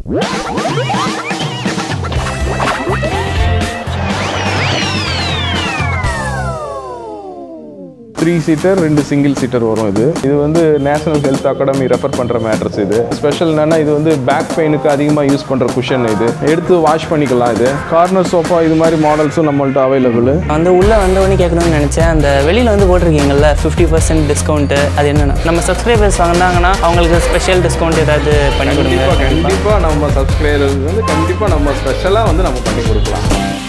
three seater ரெண்டு single seater வரும் இது இது வந்து நேஷனல் ஹெல்த் அகாடமி ரெஃபர் பண்ணுற மேட்ரஸ் இது ஸ்பெஷல் என்னன்னா இது வந்து பேக் பெயினுக்கு அதிகமாக யூஸ் பண்ணுற குஷன் இது எடுத்து வாஷ் பண்ணிக்கலாம் இது கார்னர் சோஃபா இது மாதிரி மாடல்ஸும் நம்மள்ட்ட அவைலபிள் வந்து உள்ளே வந்தவொடனே கேட்கணும்னு நினச்சேன் அந்த வெளியில் வந்து போட்டிருக்கீங்கல்ல ஃபிஃப்டி பர்சன்ட் டிஸ்கவுண்ட்டு அது என்னென்னா நம்ம சப்ஸ்கிரைபர்ஸ் வாங்கினாங்கன்னா அவங்களுக்கு ஸ்பெஷல் டிஸ்கவுண்ட் ஏதாவது பண்ணி கொடுங்க கண்டிப்பாக கண்டிப்பாக நம்ம சப்ஸ்கிரைபருக்கு வந்து கண்டிப்பாக நம்ம ஸ்பெஷலாக வந்து நம்ம பண்ணி கொடுக்கலாம்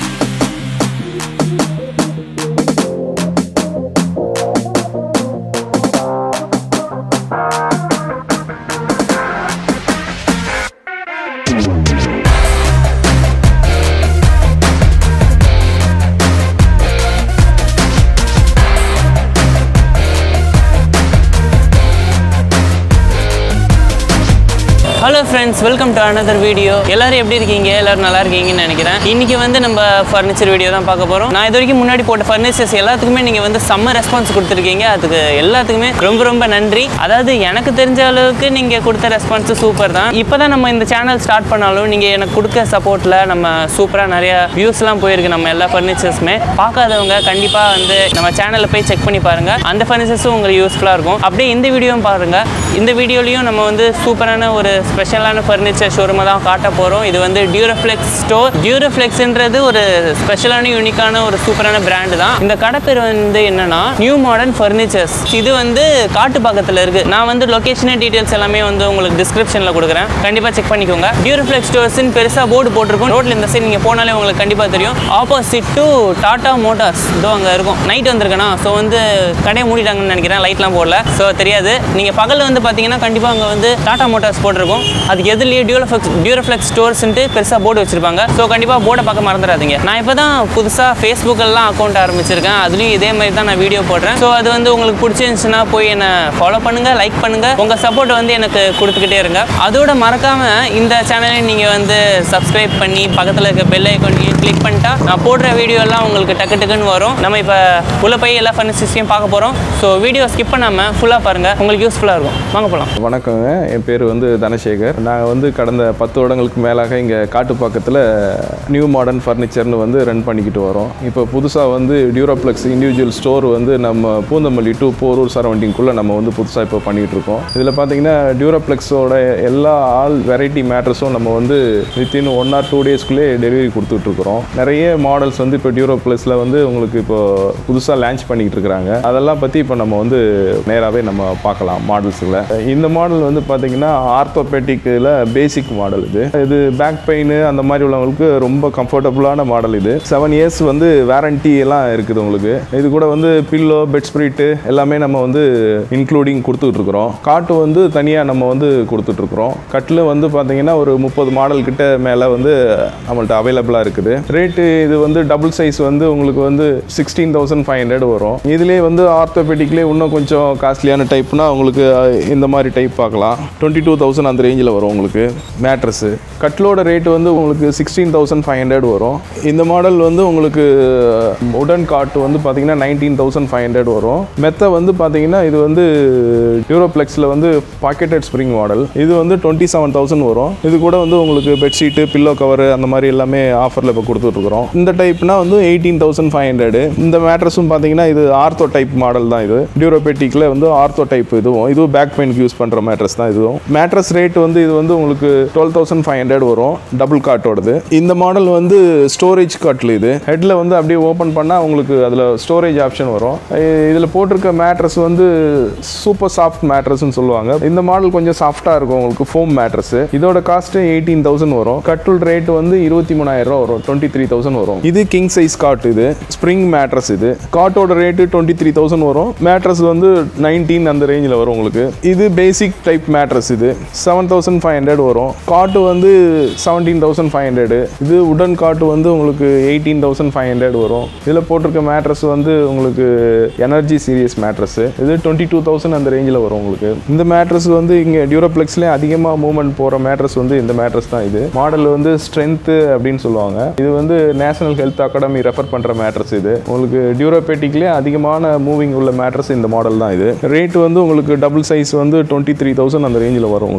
hello friends welcome to another video எல்லாரும் எப்படி இருக்கீங்க எல்லாரும் நல்லா இருக்கீங்கன்னு நினைக்கிறேன் இன்னைக்கு வந்து நம்ம ஃபர்னிச்சர் வீடியோ தான் பார்க்க போகிறோம் நான் இது வரைக்கும் முன்னாடி போட்ட ஃபர்னிச்சர்ஸ் எல்லாத்துக்குமே நீங்கள் வந்து செம்ம ரெஸ்பான்ஸ் கொடுத்துருக்கீங்க அதுக்கு எல்லாத்துக்குமே ரொம்ப ரொம்ப நன்றி அதாவது எனக்கு தெரிஞ்ச அளவுக்கு நீங்கள் கொடுத்த ரெஸ்பான்ஸ் சூப்பர் தான் இப்போ தான் நம்ம இந்த சேனல் ஸ்டார்ட் பண்ணாலும் நீங்கள் எனக்கு கொடுக்க சப்போர்ட்டில் நம்ம சூப்பராக நிறைய வியூஸ்லாம் போயிருக்கு நம்ம எல்லா ஃபர்னிச்சர்ஸுமே பார்க்காதவங்க கண்டிப்பாக வந்து நம்ம சேனலில் போய் செக் பண்ணி பாருங்கள் அந்த ஃபர்னிச்சர்ஸும் உங்களுக்கு யூஸ்ஃபுல்லாக இருக்கும் அப்படியே இந்த வீடியோவும் பாருங்கள் இந்த வீடியோலையும் நம்ம வந்து சூப்பரான ஒரு ஸ்பெஷலான ஃபர்னிச்சர் ஷோரூமை தான் காட்ட போகிறோம் இது வந்து டியூரஃப்ளெக்ஸ் ஸ்டோர் டியூரஃப்ளெக்ஸ்ன்றது ஒரு ஸ்பெஷலான யூனிக்கான ஒரு சூப்பரான பிராண்டு தான் இந்த கடை பேர் வந்து என்னன்னா நியூ மாடர்ன் ஃபர்னிச்சர்ஸ் இது வந்து காட்டு பக்கத்தில் இருக்குது நான் வந்து லொகேஷனே டீட்டெயில்ஸ் எல்லாமே வந்து உங்களுக்கு டிஸ்கிரிப்ஷனில் கொடுக்குறேன் கண்டிப்பாக செக் பண்ணிக்கோங்க டியூரஃப்ளெக்ஸ் ஸ்டோர்ஸ்னு பெருசாக போர்டு போட்டிருக்கும் ரோட்டில் இந்த சைடு நீங்கள் போனாலே உங்களுக்கு கண்டிப்பாக தெரியும் ஆப்போசிட் டு டாடா மோட்டார்ஸ் இதோ அங்கே இருக்கும் நைட் வந்திருக்கேனா ஸோ வந்து கடையை மூடிட்டாங்கன்னு நினைக்கிறேன் லைட்லாம் போடல ஸோ தெரியாது நீங்கள் பகலில் வந்து பார்த்தீங்கன்னா கண்டிப்பாக அங்கே வந்து டாடா மோட்டார்ஸ் போட்டிருக்கும் அதுக்கு எதுலேயே டியூரஃப்ளெக்ஸ் டியூரஃப்ளெக்ஸ் ஸ்டோர்ஸ்ன்ட்டு பெருசாக போர்டு வச்சிருப்பாங்க ஸோ கண்டிப்பாக போர்டை பார்க்க மறந்துடாதீங்க நான் இப்போ தான் புதுசாக ஃபேஸ்புக்கெல்லாம் அக்கௌண்ட் ஆரம்பிச்சிருக்கேன் அதுலேயும் இதே மாதிரி தான் நான் வீடியோ போடுறேன் ஸோ அது வந்து உங்களுக்கு பிடிச்சிருந்துச்சுன்னா போய் என்னை ஃபாலோ பண்ணுங்கள் லைக் பண்ணுங்கள் உங்கள் சப்போர்ட் வந்து எனக்கு கொடுத்துக்கிட்டே இருங்க அதோட மறக்காமல் இந்த சேனலை நீங்கள் வந்து சப்ஸ்கிரைப் பண்ணி பக்கத்தில் இருக்க பெல் ஐக்கானையும் கிளிக் பண்ணிட்டா நான் போடுற வீடியோ எல்லாம் உங்களுக்கு டக்கு டக்குன்னு வரும் நம்ம இப்போ உள்ள போய் எல்லா ஃபர்னிச்சர்ஸையும் பார்க்க போகிறோம் ஸோ வீடியோ ஸ்கிப் பண்ணாமல் ஃபுல்லாக பாருங்கள் உங்களுக்கு யூஸ்ஃபுல்லாக இருக்கும் வாங்க போகலாம் வணக்கங்க என் பேர் வந்து தனசேகர் நாங்கள் வந்து கடந்த பத்து வருடங்களுக்கு மேலாக இங்கே காட்டுப்பாக்கத்தில் நியூ மாடர்ன் ஃபர்னிச்சர்னு வந்து ரன் பண்ணிக்கிட்டு வரோம் இப்போ புதுசாக வந்து டியூரோப்ளெக்ஸ் இண்டிவிஜுவல் ஸ்டோர் வந்து நம்ம பூந்தமல்லி டு போரூர் சரௌண்டிங்குள்ளே நம்ம வந்து புதுசாக இப்போ பண்ணிகிட்டு இருக்கோம் இதில் பார்த்தீங்கன்னா டியூரோப்ளெக்ஸோட எல்லா ஆல் வெரைட்டி மேட்ரஸும் நம்ம வந்து வித்தின் ஒன் ஆர் டூ டேஸ்க்குள்ளே டெலிவரி கொடுத்துட்ருக்குறோம் நிறைய மாடல்ஸ் வந்து இப்போ டியூரோப்ளெக்ஸில் வந்து உங்களுக்கு இப்போ புதுசாக லான்ச் பண்ணிக்கிட்டு இருக்கிறாங்க அதெல்லாம் பற்றி இப்போ நம்ம வந்து நேராகவே நம்ம பார்க்கலாம் மாடல்ஸில் இந்த மாடல் வந்து பார்த்தீங்கன்னா ஆர்த்தோபேட்டிக்கில் பேசிக் மாடல் இது இது பேக் பெயின் அந்த மாதிரி உள்ளவங்களுக்கு ரொம்ப கம்ஃபர்டபுளான மாடல் இது செவன் இயர்ஸ் வந்து வாரண்டி எல்லாம் இருக்குது உங்களுக்கு இது கூட வந்து பில்லோ பெட் ஸ்ப்ரீட்டு எல்லாமே நம்ம வந்து இன்க்ளூடிங் கொடுத்துட்டு இருக்கிறோம் காட்டு வந்து தனியாக நம்ம வந்து கொடுத்துட்டு இருக்கிறோம் கட்டில் வந்து பார்த்தீங்கன்னா ஒரு முப்பது மாடல் கிட்ட மேலே வந்து நம்மள்ட்ட அவைலபிளாக இருக்குது ரேட்டு இது வந்து டபுள் சைஸ் வந்து உங்களுக்கு வந்து சிக்ஸ்டீன் தௌசண்ட் ஃபைவ் ஹண்ட்ரட் வரும் இதுலேயே வந்து ஆர்த்தோபெட்டிக்லேயே இன்னும் கொஞ்சம் காஸ்ட்லியான டைப்னா உங்களுக்கு அஹ், இந்த மாதிரி டைப் பார்க்கலாம் டுவெண்ட்டி டூ தௌசண்ட் அந்த ரேஞ்சில் வரும் உங்களுக்கு மேட்ரஸு கட்டிலோட ரேட் வந்து உங்களுக்கு சிக்ஸ்டீன் தௌசண்ட் ஃபைவ் ஹண்ட்ரட் வரும் இந்த மாடல் வந்து உங்களுக்கு உடன் காட் வந்து பார்த்தீங்கன்னா நைன்டீன் தௌசண்ட் ஃபைவ் ஹண்ட்ரட் வரும் மெத்த வந்து பார்த்தீங்கன்னா இது வந்து யூரோப்ளெக்ஸில் வந்து பாக்கெட்டட் ஸ்ப்ரிங் மாடல் இது வந்து டுவெண்ட்டி செவன் தௌசண்ட் வரும் இது கூட வந்து உங்களுக்கு பெட்ஷீட்டு பில்லோ கவர் அந்த மாதிரி எல்லாமே ஆஃபரில் இப்போ கொடுத்துட்ருக்குறோம் இந்த டைப்னா வந்து எயிட்டீன் தௌசண்ட் ஃபைவ் ஹண்ட்ரட் இந்த மேட்ரஸும் பார்த்தீங்கன்னா இது ஆர்த்தோ டைப் மாடல் தான் இது டியூரோபேட்டிக்கில் வந்து ஆர்த்தோ டைப் இதுவும் இதுவும் பேக் பெயினுக்கு யூஸ் பண்ணுற மேட்ரஸ் தான் இதுவும் மேட்ரஸ் ரேட் வந்து இது வந்து உங்களுக்கு டுவெல் தௌசண்ட் ஃபைவ் ஹண்ட்ரட் வரும் டபுள் காட்டோடது இந்த மாடல் வந்து ஸ்டோரேஜ் காட்டில் இது ஹெட்டில் வந்து அப்படியே ஓப்பன் பண்ணால் உங்களுக்கு அதில் ஸ்டோரேஜ் ஆப்ஷன் வரும் இதில் போட்டிருக்க மேட்ரஸ் வந்து சூப்பர் சாஃப்ட் மேட்ரஸ்னு சொல்லுவாங்க இந்த மாடல் கொஞ்சம் சாஃப்டாக இருக்கும் உங்களுக்கு ஃபோம் மேட்ரஸ் இதோட காஸ்ட் எயிட்டீன் தௌசண்ட் வரும் கட்டுல் ரேட் வந்து இருபத்தி மூணாயிரம் ரூபா வரும் டுவெண்ட்டி த்ரீ தௌசண்ட் வரும் இது கிங் சைஸ் காட் இது ஸ்ப்ரிங் மேட்ரஸ் இது காட்டோட ரேட்டு டுவெண்ட்டி த்ரீ தௌசண்ட் வரும் மேட்ரஸ் வந்து நைன்டீன் அந்த ரேஞ்சில் வரும் உங்களுக்கு இது பேசிக் டைப் மேட்ரஸ் இது செவன் தௌசண்ட் ஃபைவ் ஹண்ட்ரட் வரும் காட்டு வந்து செவன்டீன் தௌசண்ட் ஃபைவ் ஹண்ட்ரட் இது உடன் காட்டு வந்து உங்களுக்கு எயிட்டீன் தௌசண்ட் ஃபைவ் ஹண்ட்ரட் வரும் இதில் போட்டிருக்க மேட்ரஸ் வந்து உங்களுக்கு எனர்ஜி சீரியஸ் மேட்ரஸ் இது டுவெண்ட்டி டூ தௌசண்ட் அந்த ரேஞ்சில் வரும் உங்களுக்கு இந்த மேட்ரஸ் வந்து இங்கே டியூரோப்ளெக்ஸ்லேயே அதிகமாக மூவ்மெண்ட் போகிற மேட்ரஸ் வந்து இந்த மேட்ரஸ் தான் இது மாடல் வந்து ஸ்ட்ரென்த்து அப்படின்னு சொல்லுவாங்க இது வந்து நேஷனல் ஹெல்த் அகாடமி ரெஃபர் பண்ணுற மேட்ரஸ் இது உங்களுக்கு டியூரோபேட்டிக்லேயே அதிகமான மூவிங் உள்ள மேட்ரஸ் இந்த மாடல் தான் இது ரேட் வந்து உங்களுக்கு டபுள் சைஸ் வந்து டுவெண்ட்டி த்ரீ தௌசண்ட் அந்த ரேஞ்சில் வரும் உங்களுக்கு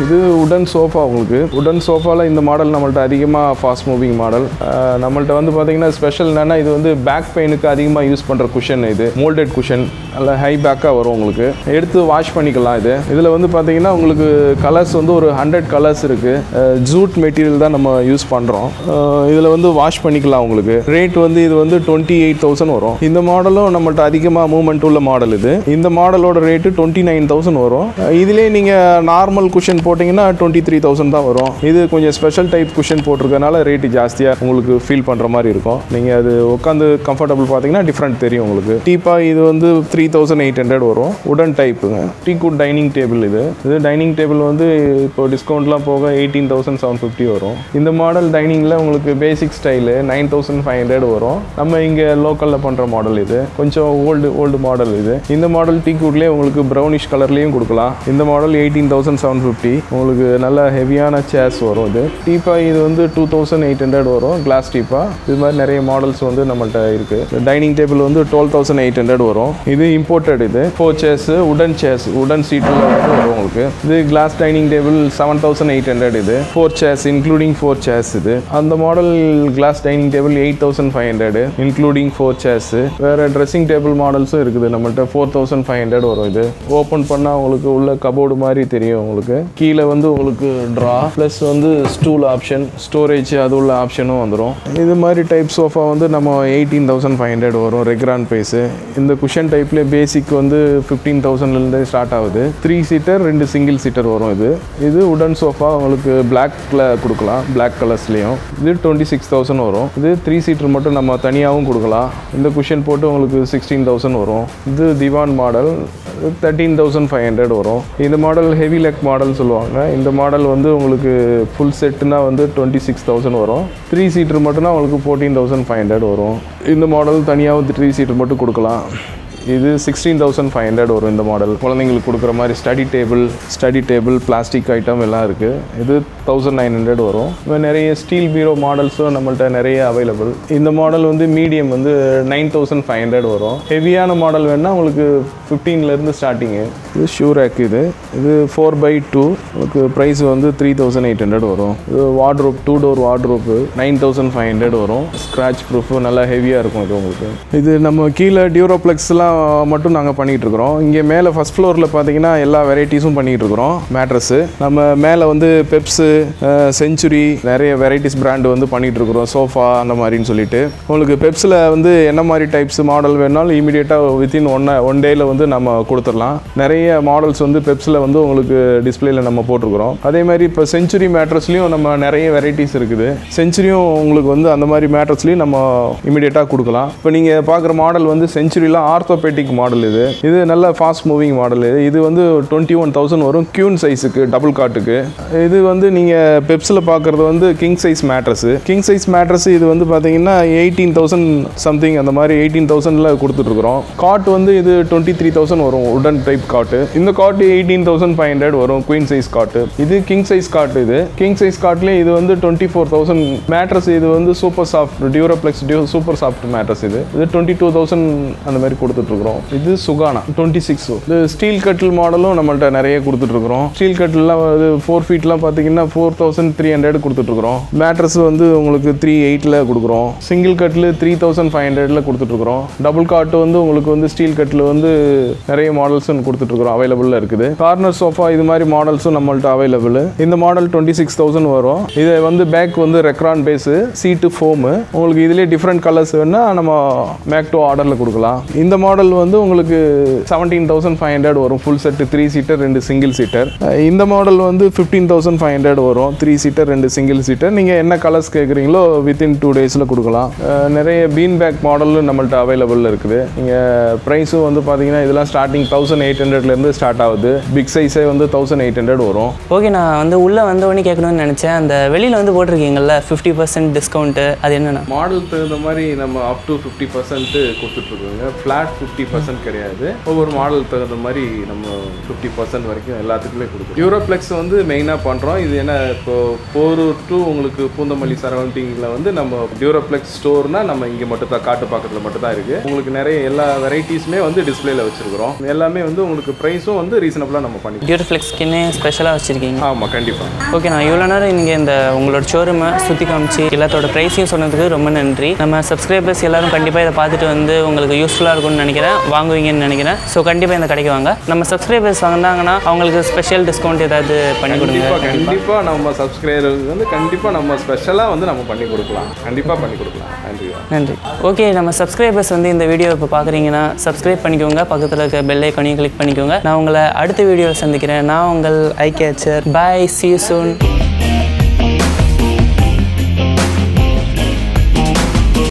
இது உடன் சோஃபா உங்களுக்கு உடன் சோஃபாவில் இந்த மாடல் நம்மள்ட்ட அதிகமாக ஃபாஸ்ட் மூவிங் மாடல் நம்மள்ட்ட வந்து பார்த்தீங்கன்னா ஸ்பெஷல் என்னென்னா இது வந்து பேக் பெயினுக்கு அதிகமாக யூஸ் பண்ணுற குஷன் இது மோல்டட் குஷன் நல்ல ஹை பேக்காக வரும் உங்களுக்கு எடுத்து வாஷ் பண்ணிக்கலாம் இது இதில் வந்து பார்த்தீங்கன்னா உங்களுக்கு கலர்ஸ் வந்து ஒரு ஹண்ட்ரட் கலர்ஸ் இருக்குது ஜூட் மெட்டீரியல் தான் நம்ம யூஸ் பண்ணுறோம் இதில் வந்து வாஷ் பண்ணிக்கலாம் உங்களுக்கு ரேட் வந்து இது வந்து டுவெண்ட்டி எயிட் தௌசண்ட் வரும் இந்த மாடலும் நம்மள்ட்ட அதிகமாக மூவ்மெண்ட் உள்ள மாடல் இது இந்த மாடலோட ரேட்டு டுவெண்ட்டி நைன் தௌசண்ட் வரும் இதிலே நீங்கள் நார்மல் குஷன் போட்டிங்கன்னா டுவெண்ட்டி த்ரீ தௌசண்ட் தான் வரும் இது கொஞ்சம் ஸ்பெஷல் டைப் குஷன் போட்டிருக்கனால ரேட்டு ஜாஸ்தியாக உங்களுக்கு ஃபீல் பண்ணுற மாதிரி இருக்கும் நீங்கள் அது உட்காந்து கம்ஃபர்டபுள் பார்த்தீங்கன்னா டிஃப்ரெண்ட் தெரியும் உங்களுக்கு டீப்பா இது வந்து த்ரீ தௌசண்ட் எயிட் ஹண்ட்ரட் வரும் உடன் டைப்புங்க டீ குட் டைனிங் டேபிள் இது இது டைனிங் டேபிள் வந்து இப்போ டிஸ்கவுண்ட்லாம் போக எயிட்டீன் தௌசண்ட் செவன் ஃபிஃப்டி வரும் இந்த மாடல் டைனிங்கில் உங்களுக்கு basic style nine thousand five hundred வரும் நம்ம இங்கே லோக்கலில் பண்ணுற மாடல் இது கொஞ்சம் ஓல்டு ஓல்டு மாடல் இது இந்த மாடல் டீ குட்லேயே உங்களுக்கு ப்ரௌனிஷ் கலர்லேயும் கொடுக்கலாம் இந்த model eighteen thousand seven fifty உங்களுக்கு நல்ல ஹெவியான சேர்ஸ் வரும் இது டீப்பா இது வந்து டூ தௌசண்ட் எயிட் ஹண்ட்ரட் வரும் கிளாஸ் டீப்பா இது மாதிரி நிறைய மாடல்ஸ் வந்து நம்மள்ட்ட இருக்குது டைனிங் டேபிள் வந்து டுவெல் தௌசண்ட் எயிட் ஹண்ட்ரட் வரும் இது இம்போர்ட்டட் இது ஃபோர் சேர்ஸ் உடன் சேர்ஸ் உடன் சீட்டில் வந்து வரும் உங்களுக்கு இது glass dining table seven thousand eight hundred இது four chairs including four chairs இது அந்த model glass dining table eight thousand five hundred including four chairs வேறு ட்ரெஸ்ஸிங் டேபிள் மாடல்ஸும் இருக்குது நம்மள்ட்ட ஃபோர் தௌசண்ட் ஃபைவ் ஹண்ட்ரட் வரும் இது ஓப்பன் பண்ணால் உங்களுக்கு உள்ள கபோர்டு மாதிரி தெரியும் உங்களுக்கு கீழே வந்து உங்களுக்கு ட்ரா ப்ளஸ் வந்து ஸ்டூல் ஆப்ஷன் ஸ்டோரேஜ் அது உள்ள ஆப்ஷனும் வந்துடும் இது மாதிரி டைப் சோஃபா வந்து நம்ம எயிட்டீன் தௌசண்ட் ஃபைவ் ஹண்ட்ரட் வரும் ரெக்ரான் ப்ரைஸு இந்த குஷன் டைப்லேயே பேசிக் வந்து ஃபிஃப்டீன் தௌசண்ட்லேருந்தே ஸ்டார்ட் ஆகுது த்ரீ சீட்டர் ரெண்டு சிங்கிள் சீட்டர் வரும் இது இது உடன் சோஃபா உங்களுக்கு பிளாக்ல கொடுக்கலாம் பிளாக் கலர்ஸ்லேயும் இது டுவெண்ட்டி சிக்ஸ் தௌசண்ட் வரும் இது த்ரீ சீட்டர் மட்டும் நம்ம தனியாகவும் கொடுக்கலாம் இந்த குஷன் போட்டு உங்களுக்கு சிக்ஸ்டீன் தௌசண்ட் வரும் இது திவான் model thirteen thousand five hundred வரும் இந்த மாடல் ஹெவி லெக் மாடல் சொல்லுவாங்க இந்த மாடல் வந்து உங்களுக்கு ஃபுல் செட்டுனா வந்து டுவெண்ட்டி சிக்ஸ் தௌசண்ட் வரும் த்ரீ சீட்டர் மட்டும்னா உங்களுக்கு ஃபோர்டீன் தௌசண்ட் ஃபைவ் ஹண்ட்ரட் வரும் இந்த மாடல் தனியாக த்ரீ சீட்டர் மட்டும் கொடுக்கலாம் இது சிக்ஸ்டீன் தௌசண்ட் ஃபைவ் ஹண்ட்ரட் வரும் இந்த மாடல் குழந்தைங்களுக்கு கொடுக்குற மாதிரி study table study table plastic item எல்லாம் இருக்குது இது தௌசண்ட் நைன் ஹண்ட்ரட் வரும் இப்போ நிறைய ஸ்டீல் பீரோ மாடல்ஸும் நம்மள்ட்ட நிறைய அவைலபிள் இந்த மாடல் வந்து மீடியம் வந்து நைன் தௌசண்ட் ஃபைவ் ஹண்ட்ரட் வரும் ஹெவியான மாடல் வேணால் உங்களுக்கு ஃபிஃப்டீன்லேருந்து ஸ்டார்டிங்கு இது ஷூ ரேக் இது இது ஃபோர் பை டூ உங்களுக்கு ப்ரைஸ் வந்து த்ரீ தௌசண்ட் எயிட் ஹண்ட்ரட் வரும் இது wardrobe two door wardrobe nine thousand five hundred வரும் ஸ்க்ராட்ச் ப்ரூஃப் நல்லா ஹெவியாக இருக்கும் இது உங்களுக்கு இது நம்ம கீழே டியூரோப்ளெக்ஸ்லாம் மட்டும் நாங்கள் பண்ணிகிட்டு இருக்கிறோம் இங்கே மேலே ஃபஸ்ட் ஃப்ளோரில் பார்த்தீங்கன்னா எல்லா வெரைட்டிஸும் பண்ணிகிட்டு இருக்கிறோம் மேட்ரஸு நம்ம மேலே வந்து பெப்ஸு செஞ்சுரி நிறைய வெரைட்டிஸ் பிராண்டு வந்து பண்ணிகிட்டு இருக்கிறோம் சோஃபா அந்த மாதிரின்னு சொல்லிட்டு உங்களுக்கு பெப்ஸில் வந்து என்ன மாதிரி டைப்ஸ் மாடல் வேணாலும் இமீடியட்டாக வித்தின் ஒன் ஒன் டேயில் வந்து நம்ம கொடுத்துடலாம் நிறைய மாடல்ஸ் வந்து பெப்ஸில் வந்து உங்களுக்கு டிஸ்பிளேல நம்ம போட்டிருக்கிறோம் அதே மாதிரி இப்போ செஞ்சுரி மேட்ரஸ்லையும் நம்ம நிறைய வெரைட்டிஸ் இருக்குது செஞ்சுரியும் உங்களுக்கு வந்து அந்த மாதிரி மேட்ரஸ்லையும் நம்ம இமீடியட்டாக கொடுக்கலாம் இப்போ நீங்கள் பார்க்குற மாடல் வந்து செஞ்சுரியில் ஆர்த்தோபேட்டிக் மாடல் இது இது நல்ல ஃபாஸ்ட் மூவிங் மாடல் இது இது வந்து டுவெண்ட்டி ஒன் தௌசண்ட் வரும் க்யூன் சைஸுக்கு டபுள் காட்டுக்கு இது வந்து நீங்கள் பெப்ஸில் பார்க்குறது வந்து king size mattress king size mattress இது வந்து பார்த்தீங்கன்னா எயிட்டீன் தௌசண்ட் சம்திங் அந்த மாதிரி எயிட்டீன் தௌசண்டில் கொடுத்துட்ருக்குறோம் காட் வந்து இது டுவெண்ட்டி த்ரீ தௌசண்ட் வரும் உடன் டைப் காட்டு இந்த cot eighteen thousand five hundred வரும் குயின் சைஸ் காட்டு இது கிங் சைஸ் காட்டு இது கிங் சைஸ் காட்லேயே இது வந்து டுவெண்ட்டி ஃபோர் தௌசண்ட் மேட்ரஸ் இது வந்து சூப்பர் சாஃப்ட் டியூரோப்ளெக்ஸ் டியூ சூப்பர் சாஃப்ட் மேட்ரஸ் இது இது டுவெண்ட்டி டூ தௌசண்ட் அந்த மாதிரி கொடுத்துட்ருக்குறோம் இது சுகானா டுவெண்ட்டி சிக்ஸ் இது ஸ்டீல் கட்டில் மாடலும் நம்மள்ட்ட நிறைய கொடுத்துட்ருக்குறோம் ஸ்டீல் கட்டில்லாம் இது ஃபோர் ஃபீட்லாம் பார்த்தீங்கன்னா ஃபோர் தௌசண்ட் த்ரீ ஹண்ட்ரட் கொடுத்துட்ருக்குறோம் மேட்ரஸ் வந்து உங்களுக்கு த்ரீ எயிட்டில் கொடுக்குறோம் சிங்கிள் கட்டில் த்ரீ தௌசண்ட் ஃபைவ் ஹண்ட்ரடில் கொடுத்துட்ருக்குறோம் டபுள் காட்டு வந்து உங்களுக்கு வந்து ஸ்டீல் கட்டில் வந்து நிறைய மாடல்ஸ் கொடுத்துட்ருக்குறோம் அவைலபிளில் இருக்குது கார்னர் சோஃபா இது மாதிரி மாடல்ஸும் நம்மள்ட்ட அவைலபிள் இந்த மாடல் டுவெண்ட்டி சிக்ஸ் தௌசண்ட் வரும் இதை வந்து பேக் வந்து ரெக்ரான் பேஸு சீட்டு ஃபோமு உங்களுக்கு இதிலே டிஃப்ரெண்ட் கலர்ஸ் வேணால் நம்ம மேக்டோ ஆர்டரில் கொடுக்கலாம் இந்த மாடல் வந்து உங்களுக்கு செவன்டீன் தௌசண்ட் ஃபைவ் ஹண்ட்ரட் வரும் ஃபுல் செட்டு த்ரீ சீட்டர் ரெண்டு சிங்கிள் சீட்டர் இந்த மாடல் வந்து ஃபிஃப்டீன் தௌசண்ட் ஃபைவ் ஹண்ட்ரட் வரும் த்ரீ சீட்டர் ரெண்டு சிங்கிள் சீட்டர் நீங்கள் என்ன கலர்ஸ் கேட்குறீங்களோ வித்தின் டூ டேஸில் கொடுக்கலாம் அஹ் நிறைய பீன் பேக் மாடலும் நம்மள்ட்ட அவைலபிள் இருக்குது நீங்கள் ப்ரைஸும் வந்து பார்த்தீங்கன்னா இதெல்லாம் ஸ்டார்டிங் தௌசண்ட் எயிட் ஹண்ட்ரட்லேருந்து ஸ்டார்ட் ஆகுது பிக் சைஸே வந்து தௌசண்ட் எயிட் ஹண்ட்ரட் வரும் ஓகே நான் வந்து உள்ளே வந்தவொடனே கேட்கணும்னு நினச்சேன் அந்த வெளியில் வந்து போட்டிருக்கீங்கல்ல ஃபிஃப்டி பர்சன்ட் டிஸ்கவுண்ட்டு அது என்னென்ன மாடல் தகுந்த மாதிரி நம்ம அப் டு ஃபிஃப்டி பர்சன்ட் கொடுத்துட்ருக்கோங்க ஃப்ளாட் ஃபிஃப்டி பர்சன்ட் கிடையாது ஒவ்வொரு மாடல் தகுந்த மாதிரி நம்ம ஃபிஃப்டி பர்சன்ட் வரைக்கும் எல்லாத்துக்குமே கொடுக்குறோம் டியூரோப்ளெக்ஸ் வந்து மெயினாக பண்ணுறோம் இது என்ன இப்போ போரூர் டு உங்களுக்கு பூந்தமல்லி சரௌண்டிங்கில் வந்து நம்ம டியூரோப்ளெக்ஸ் ஸ்டோர்னா நம்ம இங்கே மட்டும் தான் காட்டு பக்கத்தில் மட்டும் தான் இருக்குது உங்களுக்கு நிறைய எல்லா வெரைட்டிஸுமே வந்து டிஸ்பிளேல வச்சுருக்கிறோம் எல்லாமே வந்து உங்களுக்கு ப்ரைஸும் வந்து ரீசனபிளாக நம்ம பண்ணி டியூரோஃப்ளெக்ஸ்க்குன்னே ஸ்பெஷலாக வச்சுருக்கீங்க ஆமாம் கண்டிப்பாக ஓகே நான் இவ்வளோ நேரம் நீங்கள் இந்த உங்களோட ஷோரூமை சுற்றி காமிச்சு எல்லாத்தோட ப்ரைஸையும் சொன்னதுக்கு ரொம்ப நன்றி நம்ம சப்ஸ்கிரைபர்ஸ் எல்லாரும் கண்டிப்பாக இதை பார்த்துட்டு வந்து உங்களுக்கு யூஸ்ஃபுல்லாக இருக்கும்னு நினைக்கிறேன் வாங்குவீங்கன்னு நினைக்கிறேன் ஸோ கண்டிப்பாக இந்த கடைக்கு வாங்க நம்ம சப்ஸ்கிரைபர்ஸ் வாங்கினாங்கன்னா அவங்களுக்கு ஸ்பெஷல் டிஸ்கவுண்ட் ஏதாவது பண்ணி கொடுங்க கண்டிப்பாக கண்டிப்பாக நம்ம சப்ஸ்கிரைபருக்கு வந்து கண்டிப்பாக நம்ம ஸ்பெஷலாக வந்து நம்ம பண்ணி கொடுக்கலாம் கண்டிப்பாக பண்ணி கொடுக்கலாம் நன்றி நன்றி ஓகே நம்ம சப்ஸ்கிரைபர்ஸ் வந்து இந்த வீடியோ இப்போ பார்க்குறீங்கன்னா சப்ஸ்கிரைப் பண்ணிக்கோங்க பக்கத்தில் இருக்க பெல் ஐக்கானையும் கிளிக் பண்ணிக்கோங்க நான் உங்களை அடுத்த வீடியோவில் சந்திக்கிறேன் நான் உங்கள் ஐ கேச்சர் பாய் சி சூன்